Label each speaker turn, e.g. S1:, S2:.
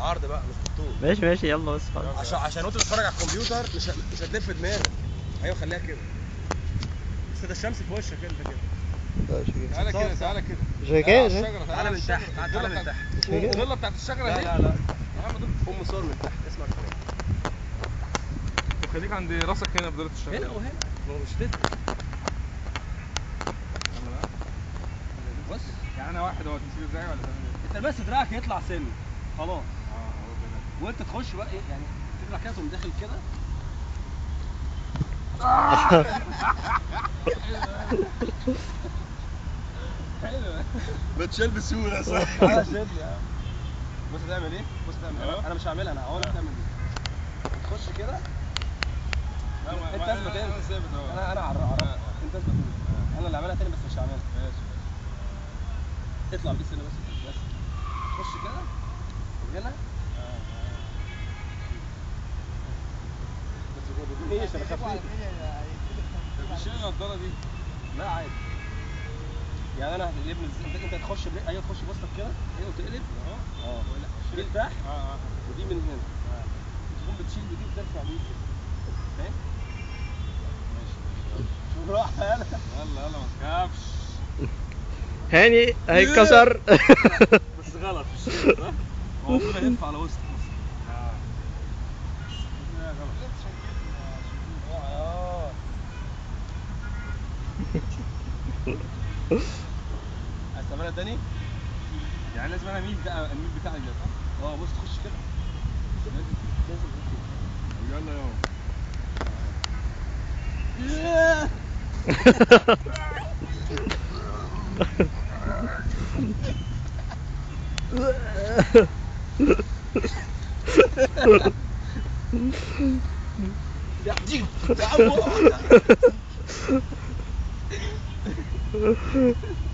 S1: العرض بقى مش بالطول
S2: ماشي ماشي يلا بس خلاص
S1: عشان عشان وانت بتتفرج على الكمبيوتر مش ه- مش هتلف دماغك ايوه خليها كده بس ده الشمس في وشك انت كده
S3: تعالى كده تعالى كده
S2: مش هي كده
S3: تعالى
S2: ده؟
S3: على الشجرة،
S1: تعالى من
S3: على
S1: تحت
S3: الشجرة.
S1: تعالى من
S3: الظلة
S1: تحت
S2: مش هي كده؟
S3: الظلة بتاعت الشجرة
S1: لا
S3: دي
S1: لا لا
S3: يا عم دول-
S1: ام صور من تحت اسمع الكلام
S3: طب خليك عند راسك هنا بضلة الشجرة
S1: هنا وهنا ما هو مش تفرق
S3: يلا بقى.
S1: بص
S3: يعني انا واحد اهو تمسك ازاي ولا تعمل ايه؟
S1: انت بس دراعك يطلع سن خلاص
S3: اه اهو كده
S1: وانت تخش بقى ايه يعني تطلع كده تقوم داخل كده
S3: بتشال بسهولة صح؟
S1: تعالى شد يا عم بص تعمل ايه بص تعمل ايه
S3: اه.
S1: انا مش هعملها انا هقول لك تعمل ايه تخش كده
S3: لا، ما-
S1: انت
S3: ما-
S1: اثبت
S3: انا
S1: انت
S3: ثابت اهو
S1: انا انا عرف عرف
S3: اه.
S1: انت اثبت انت. انا اللي هعملها تاني بس مش هعملها
S3: ماشي
S1: اطلع بس هنا بس بس تخش كده وهنا بس ما تدينيش انا خفيف
S3: طب بتشيل النضارة دي
S1: لا عادي يعني انا هتقلبني ازاي انت انت تخش بر- ايوه تخش بوسطك كده ايوه وتقلب
S3: اهو
S1: اه دي تحت
S3: اه اه
S1: ودي من هنا تقوم بتشيل بدي وترفع بيه كده فاهم؟
S3: ماشي ماشي
S1: شوف راح يلا
S3: يلا يلا ما تخافش
S2: هاني هيتكسر
S1: بس غلط مش كده صح؟ هو المفروض هيلف على وسط
S3: اه لا غلط
S1: اه عايز تعملها تاني؟
S3: يعني لازم انا اميل بقى الميل بتاعي ده صح؟
S1: اه بص تخش كده
S3: لازم
S1: لازم
S3: يلا يلا
S1: يا عم يا عم